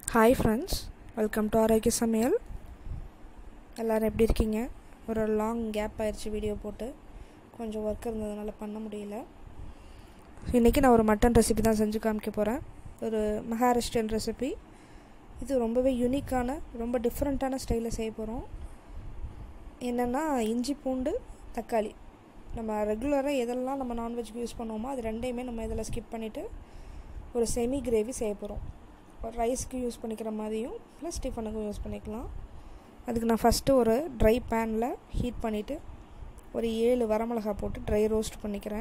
hi friends welcome to ஆரோக்கிய சமையல் எல்லோரும் எப்படி இருக்கீங்க ஒரு லாங் கேப் ஆயிடுச்சு வீடியோ போட்டு கொஞ்சம் ஒர்க் இருந்ததுனால பண்ண முடியல இன்றைக்கி நான் ஒரு மட்டன் ரெசிபி தான் செஞ்சு காமிக்க போகிறேன் ஒரு மகாராஷ்டிரியன் ரெசிபி இது ரொம்பவே யூனிக்கான ரொம்ப டிஃப்ரெண்ட்டான ஸ்டைலில் செய்ய போகிறோம் என்னென்னா இஞ்சி பூண்டு தக்காளி நம்ம ரெகுலராக எதெல்லாம் நம்ம நான்வெஜ்க்கு யூஸ் பண்ணுவோமோ அது ரெண்டையுமே நம்ம இதில் ஸ்கிப் பண்ணிவிட்டு ஒரு செமி கிரேவி செய்ய போகிறோம் ஒரு ரைஸ்க்கு யூஸ் பண்ணிக்கிற மாதிரியும் ப்ளஸ் டிஃபனுக்கும் யூஸ் பண்ணிக்கலாம் அதுக்கு நான் ஃபஸ்ட்டு ஒரு ட்ரை பேனில் ஹீட் பண்ணிவிட்டு ஒரு ஏழு வரமிளகா போட்டு ட்ரை ரோஸ்ட் பண்ணிக்கிறேன்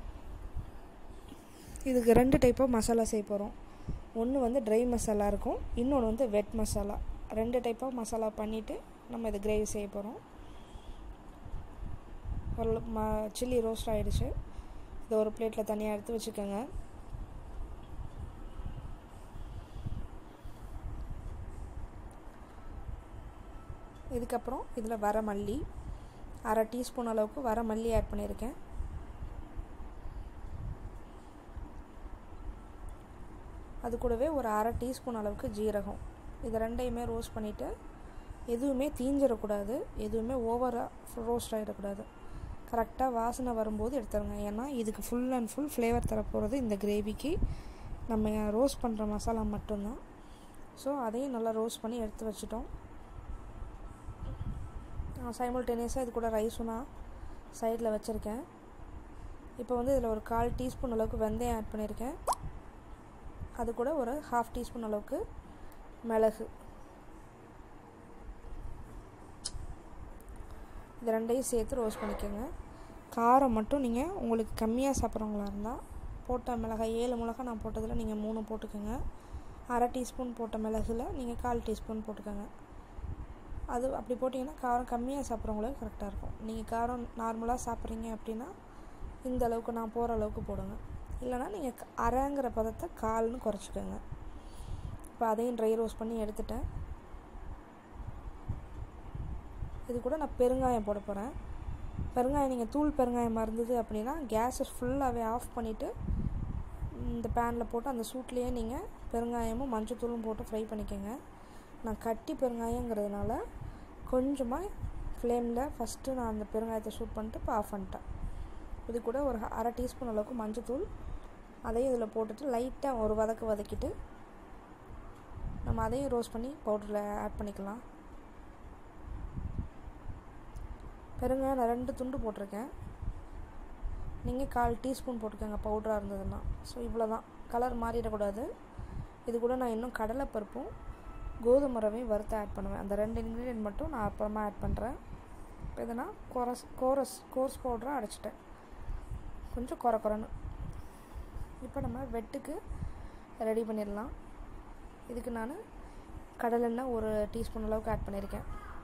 இதுக்கு ரெண்டு டைப்பாக மசாலா செய்ய போகிறோம் ஒன்று வந்து ட்ரை மசாலா இருக்கும் இன்னொன்று வந்து வெட் மசாலா ரெண்டு டைப்பாக மசாலா பண்ணிவிட்டு நம்ம இது கிரேவி செய்ய போகிறோம் ஒரு ம சில்லி ரோஸ்ட் ஆகிடுச்சு இதை ஒரு பிளேட்டில் தனியாக எடுத்து வச்சுக்கோங்க இதுக்கப்புறம் இதில் வர மல்லி அரை டீஸ்பூன் அளவுக்கு வர மல்லி ஆட் பண்ணியிருக்கேன் அது கூடவே ஒரு அரை டீஸ்பூன் அளவுக்கு ஜீரகம் இது ரெண்டையுமே ரோஸ்ட் பண்ணிவிட்டு எதுவுமே தீஞ்சிடக்கூடாது எதுவுமே ஓவராக ரோஸ்ட் ஆகிடக்கூடாது கரெக்டாக வாசனை வரும்போது எடுத்துருங்க ஏன்னா இதுக்கு ஃபுல் அண்ட் ஃபுல் ஃப்ளேவர் தரப்போகிறது இந்த கிரேவிக்கு நம்ம ரோஸ்ட் பண்ணுற மசாலா மட்டும்தான் ஸோ அதையும் நல்லா ரோஸ்ட் பண்ணி எடுத்து வச்சுட்டோம் சைமல்டேனியஸாக இது கூட ரைஸும் நான் சைடில் வச்சுருக்கேன் இப்போ வந்து இதில் ஒரு கால் டீஸ்பூன் அளவுக்கு வெந்தயம் ஆட் பண்ணியிருக்கேன் அது கூட ஒரு ஹாஃப் டீஸ்பூன் அளவுக்கு மிளகு இது ரெண்டையும் சேர்த்து ரோஸ்ட் பண்ணிக்கோங்க காரம் மட்டும் நீங்கள் உங்களுக்கு கம்மியாக சாப்பிட்றவங்களா இருந்தால் போட்ட மிளகாய் ஏழு மிளகாய் நான் போட்டதில் நீங்கள் மூணு போட்டுக்கோங்க அரை டீஸ்பூன் போட்ட மிளகுல நீங்கள் கால் டீஸ்பூன் போட்டுக்கோங்க அது அப்படி போட்டிங்கன்னா காரம் கம்மியாக சாப்பிட்றவங்களுக்கு கரெக்டாக இருக்கும் நீங்கள் காரம் நார்மலாக சாப்பிட்றீங்க அப்படின்னா இந்த அளவுக்கு நான் போகிற அளவுக்கு போடுங்க இல்லைனா நீங்கள் அரைங்கிற பதத்தை கால்னு குறைச்சிக்கோங்க இப்போ அதையும் ட்ரை ரோஸ்ட் பண்ணி எடுத்துட்டேன் இது கூட நான் பெருங்காயம் போட போகிறேன் பெருங்காயம் நீங்கள் தூள் பெருங்காயமாக இருந்தது அப்படின்னா கேஸை ஃபுல்லாகவே ஆஃப் பண்ணிவிட்டு இந்த பேனில் போட்டு அந்த சூட்லேயே நீங்கள் பெருங்காயமும் மஞ்சத்தூளும் போட்டு ஃப்ரை பண்ணிக்கோங்க நான் கட்டி பெருங்காயங்கிறதுனால கொஞ்சமாக ஃப்ளேமில் ஃபஸ்ட்டு நான் அந்த பெருங்காயத்தை ஷூட் பண்ணிட்டு இப்போ ஆஃப் பண்ணிட்டேன் இது கூட ஒரு அரை டீஸ்பூன் அளவுக்கு மஞ்சத்தூள் அதையும் இதில் போட்டுட்டு லைட்டாக ஒரு வதக்கு வதக்கிட்டு நம்ம அதையும் ரோஸ்ட் பண்ணி பவுடரில் ஆட் பண்ணிக்கலாம் பெருங்காயம் நான் ரெண்டு துண்டு போட்டிருக்கேன் நீங்கள் கால் டீஸ்பூன் போட்டுக்கோங்க பவுடராக இருந்ததுன்னா ஸோ இவ்வளோ தான் கலர் மாறிடக்கூடாது இது கூட நான் இன்னும் கடலைப்பருப்பும் கோதுமை ரவையும் வறுத்து ஆட் பண்ணுவேன் அந்த ரெண்டு இன்க்ரீடியன்ட் மட்டும் நான் அப்புறமா ஆட் பண்ணுறேன் இப்போ இதை நான் கோரஸ் கோரஸ் கோர்ஸ் பவுடராக அடைச்சிட்டேன் கொஞ்சம் குறை குறைன்னு இப்போ நம்ம வெட்டுக்கு ரெடி பண்ணிடலாம் இதுக்கு நான் கடலெண்ணெய் ஒரு டீஸ்பூன் அளவுக்கு ஆட் பண்ணியிருக்கேன்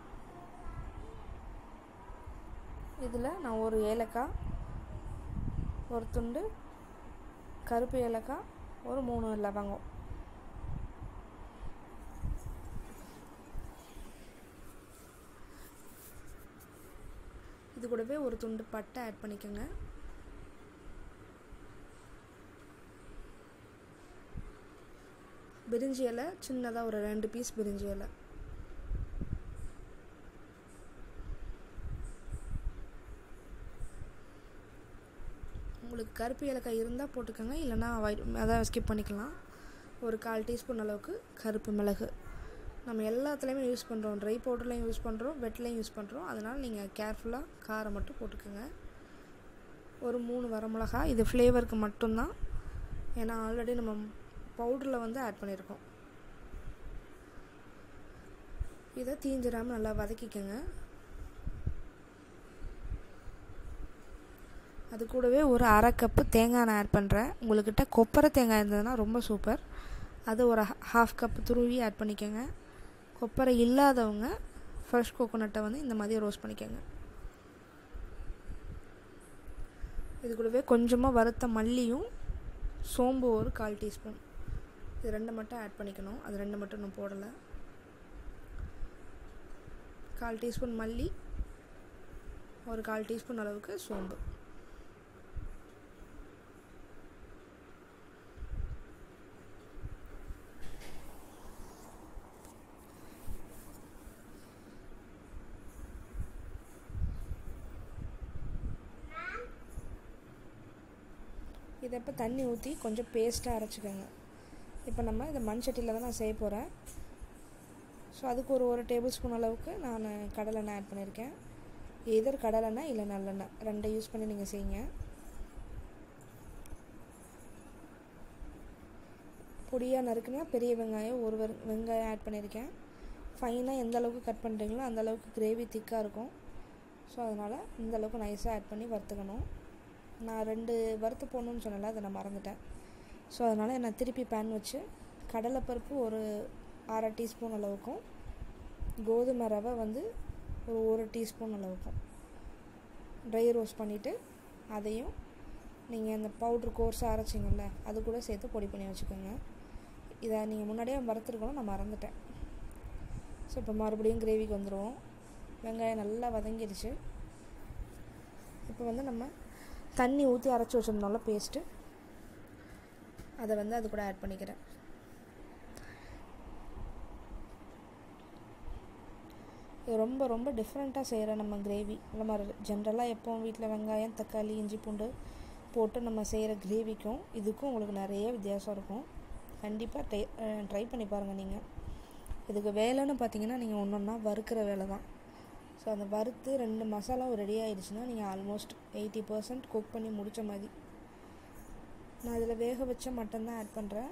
இதில் நான் ஒரு ஏலக்காய் ஒரு துண்டு கருப்பு ஏலக்காய் ஒரு மூணு லவங்கம் இது கூடவே ஒரு துண்டு பட்டை ஆட் பண்ணிக்கோங்க பிரிஞ்சி இலை சின்னதாக ஒரு ரெண்டு பீஸ் பிரிஞ்சி இலை உங்களுக்கு கருப்பு ஏலக்காய் இருந்தால் போட்டுக்கோங்க இல்லைனா அவாய்ட் அதான் ஸ்கிப் பண்ணிக்கலாம் ஒரு கால் டீஸ்பூன் அளவுக்கு கருப்பு மிளகு நம்ம எல்லாத்துலேயுமே யூஸ் பண்ணுறோம் ட்ரை பவுடர்லையும் யூஸ் பண்ணுறோம் வெட்லையும் யூஸ் பண்ணுறோம் அதனால் நீங்கள் கேர்ஃபுல்லாக காரம் மட்டும் போட்டுக்கோங்க ஒரு மூணு வரமிளகா இது ஃப்ளேவருக்கு மட்டும்தான் ஏன்னா ஆல்ரெடி நம்ம பவுடரில் வந்து ஆட் பண்ணியிருக்கோம் இதை தீஞ்சிடாமல் நல்லா வதக்கிக்கோங்க அது கூடவே ஒரு அரை கப்பு தேங்காய் நான் ஆட் பண்ணுறேன் உங்கள்கிட்ட கொப்பரை தேங்காய் இருந்ததுன்னா ரொம்ப சூப்பர் அது ஒரு ஹாஃப் கப் துருவி ஆட் பண்ணிக்கோங்க கொப்பரை இல்லாதவங்க ஃப்ரெஷ் கோகோனட்டை வந்து இந்த மாதிரி ரோஸ்ட் பண்ணிக்கோங்க இது கூடவே கொஞ்சமாக வறுத்த மல்லியும் சோம்பு ஒரு கால் டீஸ்பூன் இது ரெண்டு மட்டும் ஆட் பண்ணிக்கணும் அது ரெண்டு மட்டும் நான் போடலை கால் டீஸ்பூன் மல்லி ஒரு கால் டீஸ்பூன் அளவுக்கு சோம்பு இதை இப்போ தண்ணி ஊற்றி கொஞ்சம் பேஸ்ட்டாக அரைச்சிக்கோங்க இப்போ நம்ம இதை மண் சட்டியில் தான் நான் செய்ய போகிறேன் ஸோ அதுக்கு ஒரு ஒரு டேபிள் ஸ்பூன் அளவுக்கு நான் கடலெண்ணெய் ஆட் பண்ணியிருக்கேன் எதர் கடலெண்ணெய் இல்லை நல்லெண்ணெய் ரெண்டை யூஸ் பண்ணி நீங்கள் செய்யுங்க பொடியாக நறுக்குனா பெரிய வெங்காயம் ஒரு வெங்காயம் ஆட் பண்ணியிருக்கேன் ஃபைனாக எந்த அளவுக்கு கட் பண்ணுறீங்களோ அந்த அளவுக்கு கிரேவி திக்காக இருக்கும் ஸோ அதனால் இந்த அளவுக்கு நைஸாக ஆட் பண்ணி வறுத்துக்கணும் நான் ரெண்டு வறுத்து போடணுன்னு சொன்னல அதை நான் மறந்துட்டேன் ஸோ அதனால் நான் திருப்பி பேன் வச்சு கடலைப்பருப்பு ஒரு அரை டீஸ்பூன் அளவுக்கும் கோதுமை ரவை வந்து ஒரு ஒரு டீஸ்பூன் அளவுக்கும் ட்ரை ரோஸ்ட் பண்ணிவிட்டு அதையும் நீங்கள் அந்த பவுட்ரு கோர்ஸாக அரைச்சிங்கல்ல அது கூட சேர்த்து பொடி பண்ணி வச்சுக்கோங்க இதை நீங்கள் முன்னாடியே வறுத்துருக்கணும் நான் மறந்துட்டேன் ஸோ இப்போ மறுபடியும் கிரேவிக்கு வந்துடுவோம் வெங்காயம் நல்லா வதங்கிடுச்சு இப்போ வந்து நம்ம தண்ணி ஊற்றி அரைச்சி வச்சுருந்தோம்ல பேஸ்ட்டு அதை வந்து அது கூட ஆட் பண்ணிக்கிறேன் இது ரொம்ப ரொம்ப டிஃப்ரெண்ட்டாக செய்கிற நம்ம கிரேவி நம்ம ஜென்ரலாக எப்போவும் வீட்டில் வெங்காயம் தக்காளி இஞ்சி பூண்டு போட்டு நம்ம செய்கிற கிரேவிக்கும் இதுக்கும் உங்களுக்கு நிறைய வித்தியாசம் இருக்கும் கண்டிப்பாக ட்ரை ட்ரை பண்ணி பாருங்கள் நீங்கள் இதுக்கு வேலைன்னு பார்த்தீங்கன்னா நீங்கள் ஒன்று ஒன்றா வறுக்கிற வேலை தான் ஸோ அந்த வறுத்து ரெண்டு மசாலாவும் ரெடி ஆகிடுச்சுன்னா நீங்கள் ஆல்மோஸ்ட் எயிட்டி பர்சன்ட் குக் பண்ணி முடித்த மாதிரி நான் இதில் வேக வச்ச மட்டன் தான் ஆட் பண்ணுறேன்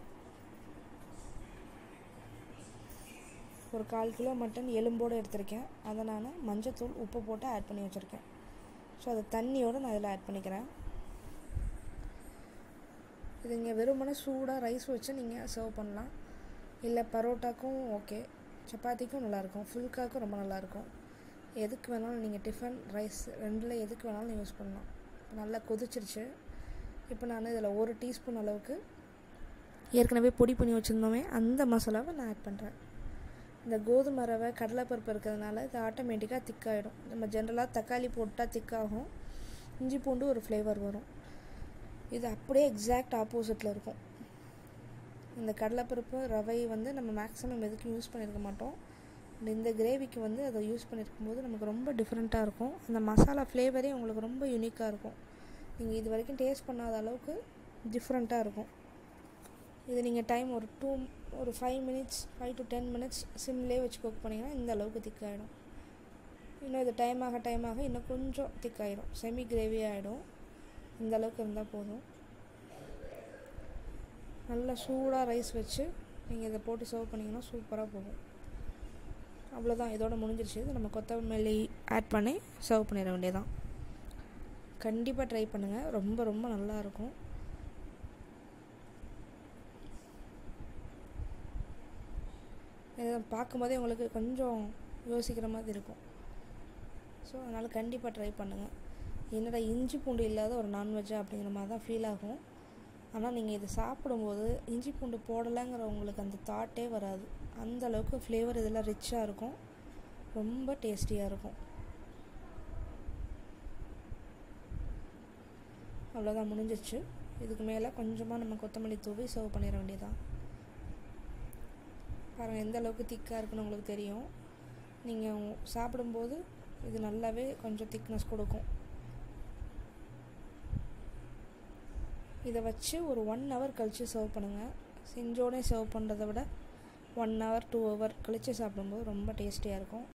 ஒரு கால் கிலோ மட்டன் எலும்போடு எடுத்திருக்கேன் அதை நான் மஞ்சத்தூள் உப்பு போட்டு ஆட் பண்ணி வச்சுருக்கேன் ஸோ அதை தண்ணியோடு நான் இதில் ஆட் பண்ணிக்கிறேன் இது இங்கே வெறுமனே சூடாக ரைஸ் வச்சு நீங்கள் சர்வ் பண்ணலாம் இல்லை பரோட்டாக்கும் ஓகே சப்பாத்திக்கும் நல்லாயிருக்கும் ஃபுல்காக்கும் ரொம்ப நல்லாயிருக்கும் எதுக்கு வேணாலும் நீங்கள் டிஃபன் ரைஸ் ரெண்டில் எதுக்கு வேணாலும் யூஸ் பண்ணலாம் நல்லா கொதிச்சிருச்சு இப்போ நான் இதில் ஒரு டீஸ்பூன் அளவுக்கு ஏற்கனவே பொடி பண்ணி வச்சுருந்தோமே அந்த மசாலாவை நான் ஆட் பண்ணுறேன் இந்த கோதுமை ரவை கடலைப்பருப்பு இருக்கிறதுனால இது ஆட்டோமேட்டிக்காக திக்காகிடும் நம்ம ஜென்ரலாக தக்காளி போட்டால் திக்காகும் இஞ்சி பூண்டு ஒரு ஃப்ளேவர் வரும் இது அப்படியே எக்ஸாக்ட் ஆப்போசிட்டில் இருக்கும் இந்த கடலைப்பருப்பு ரவை வந்து நம்ம மேக்ஸிமம் எதுக்கும் யூஸ் பண்ணியிருக்க மாட்டோம் இந்த கிரேவிக்கு வந்து அதை யூஸ் பண்ணியிருக்கும் போது நமக்கு ரொம்ப டிஃப்ரெண்ட்டாக இருக்கும் அந்த மசாலா ஃப்ளேவரே உங்களுக்கு ரொம்ப யூனிக்காக இருக்கும் நீங்கள் இது வரைக்கும் டேஸ்ட் பண்ணாத அளவுக்கு டிஃப்ரெண்ட்டாக இருக்கும் இது நீங்கள் டைம் ஒரு டூ ஒரு five minutes five to ten minutes சிம்லேயே வச்சு குக் பண்ணிங்கன்னா இந்த அளவுக்கு திக்காகிடும் இன்னும் இது டைம் ஆக டைம் ஆக இன்னும் கொஞ்சம் திக்காயிடும் செமி கிரேவி ஆகிடும் இந்த அளவுக்கு இருந்தால் போதும் நல்லா சூடாக ரைஸ் வச்சு நீங்கள் இதை போட்டு சர்வ் பண்ணிங்கன்னா சூப்பராக போகும் அவ்வளோதான் இதோட முடிஞ்சிருச்சு இது நம்ம கொத்தமல்லி ஆட் பண்ணி சர்வ் பண்ணிட வேண்டியதான் கண்டிப்பாக ட்ரை பண்ணுங்கள் ரொம்ப ரொம்ப நல்லாயிருக்கும் இதை பார்க்கும்போதே உங்களுக்கு கொஞ்சம் யோசிக்கிற மாதிரி இருக்கும் ஸோ அதனால் கண்டிப்பாக ட்ரை பண்ணுங்கள் என்னடா இஞ்சி பூண்டு இல்லாத ஒரு நான்வெஜ்ஜா அப்படிங்கிற மாதிரி தான் ஃபீல் ஆகும் ஆனால் நீங்கள் இதை சாப்பிடும்போது இஞ்சி பூண்டு போடலைங்கிற உங்களுக்கு அந்த தாட்டே வராது அந்த அளவுக்கு ஃப்ளேவர் இதெல்லாம் ரிச்சாக இருக்கும் ரொம்ப டேஸ்டியாக இருக்கும் அவ்வளோதான் முடிஞ்சிச்சு இதுக்கு மேலே கொஞ்சமாக நம்ம கொத்தமல்லி தூவி சர்வ் பண்ணிட வேண்டியதான் பாருங்கள் எந்த அளவுக்கு திக்காக இருக்குன்னு உங்களுக்கு தெரியும் நீங்கள் சாப்பிடும்போது இது நல்லாவே கொஞ்சம் திக்னஸ் கொடுக்கும் இதை வச்சு ஒரு ஒன் ஹவர் கழித்து சர்வ் பண்ணுங்கள் செஞ்சோடனே சர்வ் பண்ணுறதை விட ஒன் ஹவர் டூ ஹவர் கழித்து சாப்பிடும்போது ரொம்ப டேஸ்டியாக இருக்கும்